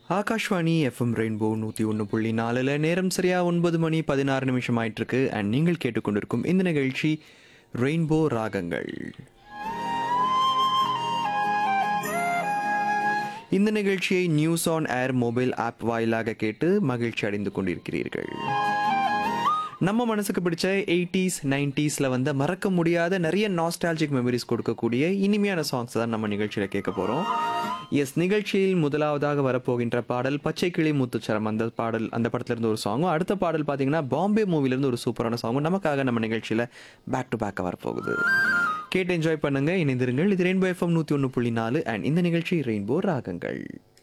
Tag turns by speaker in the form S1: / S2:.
S1: Akashvani FM rainbow நூற்றி ஒன்று புள்ளி நாலில் நேரம் சரியா ஒன்பது மணி பதினாறு நிமிஷம் ஆயிட்டிருக்கு அண்ட் நீங்கள் கேட்டுக்கொண்டிருக்கும் இந்த நிகழ்ச்சி ரெயின்போ ராகங்கள் இந்த நிகழ்ச்சியை news on air mobile app வாயிலாக கேட்டு மகிழ்ச்சி அடைந்து கொண்டிருக்கிறீர்கள் நம்ம மனசுக்கு பிடிச்ச எயிட்டிஸ் நைன்டிஸில் வந்து மறக்க முடியாத நிறைய நாஸ்டாலஜிக் மெமரிஸ் கொடுக்கக்கூடிய இனிமையான சாங்ஸ் தான் நம்ம நிகழ்ச்சியில் கேட்க போகிறோம் எஸ் நிகழ்ச்சியில் முதலாவதாக வரப்போகின்ற பாடல் பச்சை கிளி முத்துச்சரம் அந்த பாடல் அந்த படத்துல இருந்து ஒரு சாங்கும் அடுத்த பாடல் பார்த்தீங்கன்னா பாம்பே மூவிலேருந்து ஒரு சூப்பரான சாங்கும் நமக்காக நம்ம நிகழ்ச்சியில் பேக் டு பேக்காக வரப்போகுது கேட்டு என்ஜாய் பண்ணுங்க இணைந்திருங்கள் இது ரெயின்போ எஃப்எம் நூற்றி ஒன்று புள்ளி நாலு அண்ட் இந்த நிகழ்ச்சி ரெயின்போ ராகங்கள்